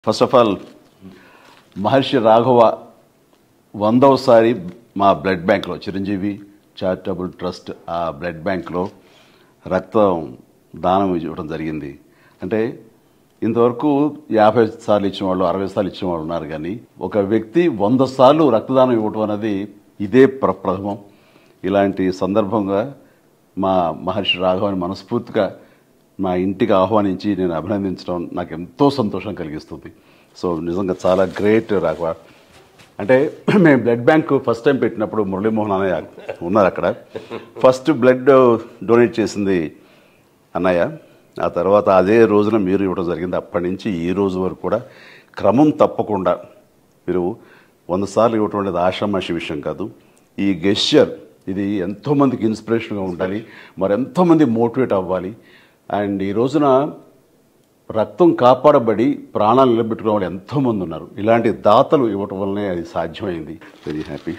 First of all Maharshi Raghava వందవసారి మా blood బ్యాంక్లో చిరంజీవి చారిటబుల్ ట్రస్ట్ ఆ బ్లడ్ బ్యాంక్లో రక్తం దానం ఇవ్వడం జరిగింది అంటే ఇంతవరకు యాభై సార్లు ఇచ్చిన వాళ్ళు అరవై సార్లు ఇచ్చిన వాళ్ళు ఉన్నారు కానీ ఒక వ్యక్తి వంద సార్లు రక్తదానం ఇవ్వటం అనేది ఇదే ప్ర ప్రథమం ఇలాంటి సందర్భంగా మా మహర్షి రాఘవని మనస్ఫూర్తిగా మా ఇంటికి ఆహ్వానించి నేను అభినందించడం నాకు ఎంతో సంతోషం కలిగిస్తుంది సో నిజంగా చాలా గ్రేట్ రాఘవ అంటే మేము బ్లడ్ బ్యాంక్ ఫస్ట్ టైం పెట్టినప్పుడు మురళీమోహన్ అన్నయ్య ఉన్నారు అక్కడ ఫస్ట్ బ్లడ్ డొనేట్ చేసింది అన్నయ్య ఆ తర్వాత అదే రోజున మీరు ఇవ్వడం జరిగింది అప్పటి నుంచి ఈ రోజు వరకు కూడా క్రమం తప్పకుండా మీరు వంద సార్లు ఇవ్వటం అనేది ఆషామాషి విషయం కాదు ఈ గెస్చర్ ఇది ఎంతోమందికి ఇన్స్పిరేషన్గా ఉండాలి మరి ఎంతోమంది మోటివేట్ అవ్వాలి అండ్ ఈ రోజున రక్తం కాపాడబడి ప్రాణాలు నిలబెట్టుకునే వాళ్ళు ఎంతోమంది ఉన్నారు ఇలాంటి దాతలు ఇవ్వటం వల్లనే అది సాధ్యమైంది వెరీ హ్యాపీ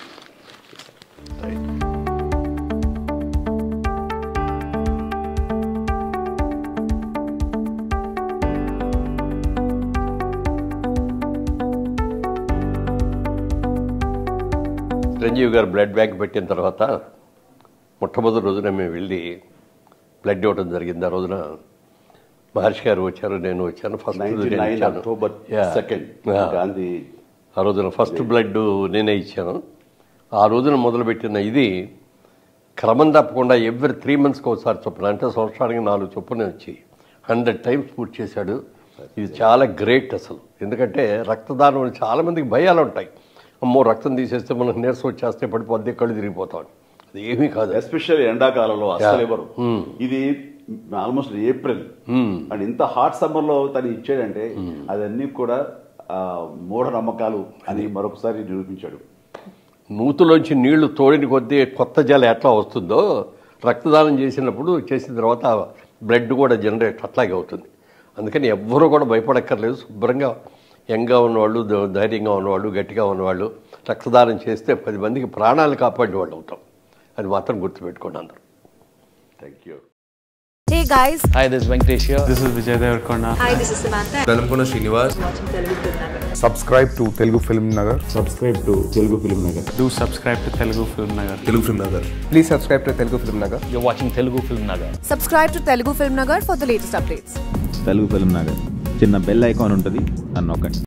చిరంజీవి గారు బ్లడ్ బ్యాంక్ పెట్టిన తర్వాత మొట్టమొదటి రోజున మేము వెళ్ళి బ్లడ్ ఇవ్వడం జరిగింది ఆ రోజున మహర్షి గారు వచ్చారు నేను వచ్చాను ఫస్ట్ నైన్టీ నేను నైన్ ఇచ్చాను. October Yeah. Second Yeah. Gandhi ఆ రోజున ఫస్ట్ బ్లడ్ నేనే ఇచ్చాను ఆ రోజున మొదలుపెట్టిన ఇది క్రమం తప్పకుండా ఎవ్రీ త్రీ మంత్స్కి ఒకసారి చొప్పున అంటే సంవత్సరానికి నాలుగు చొప్పున వచ్చి హండ్రెడ్ టైమ్స్ పూర్తి చేశాడు ఇది చాలా గ్రేట్ అసలు ఎందుకంటే రక్తదానం వల్ల చాలా మందికి భయాలు ఉంటాయి అమ్మో రక్తం తీసేస్తే మనకు నీరసం వచ్చేస్తే పడిపోద్ది కళ్ళు తిరిగిపోతాం అది ఏమీ కాదు ఎస్పెషల్లీ ఎండాకాలంలో అసలు ఎవరు ఇది ఆల్మోస్ట్ ఏప్రిల్ అండ్ ఇంత హాట్ సమ్మర్ లో తను ఇచ్చాడంటే అదన్నీ కూడా ఆ, మూఢనమ్మకాలు అని మరొకసారి నిరూపించాడు నూతులోంచి నీళ్లు తోడిని కొద్దీ కొత్త జల ఎట్లా వస్తుందో రక్తదానం చేసినప్పుడు చేసిన తర్వాత బ్లడ్ కూడా జనరేట్ అట్లాగే అవుతుంది అందుకని ఎవ్వరూ కూడా భయపడక్కర్లేదు శుభ్రంగా యంగా ఉన్నవాళ్ళు ధ- ధైర్యంగా ఉన్నవాళ్ళు గట్టిగా ఉన్నవాళ్ళు రక్తదానం చేస్తే పది మందికి ప్రాణాలు కాపాడే వాళ్ళు అవుతాం అది మాత్రం గుర్తుపెట్టుకోండి అందరూ thank you Hey guys, Hi, this is Venkatesh here. This is Vijay Devarkonda. hi, this is Samantha. Velankonda Srinivas subscribe to Telugu Film Nagar. Subscribe to Telugu film Nagar Do subscribe to Telugu Film Nagar. Telugu film Nagar Please subscribe to Telugu Film Nagar. You're watching Telugu Film Nagar. Subscribe to Telugu Film Nagar for the latest updates. Telugu film Nagar చిన్న bell icon ఉంటుంది అని నొక్కండి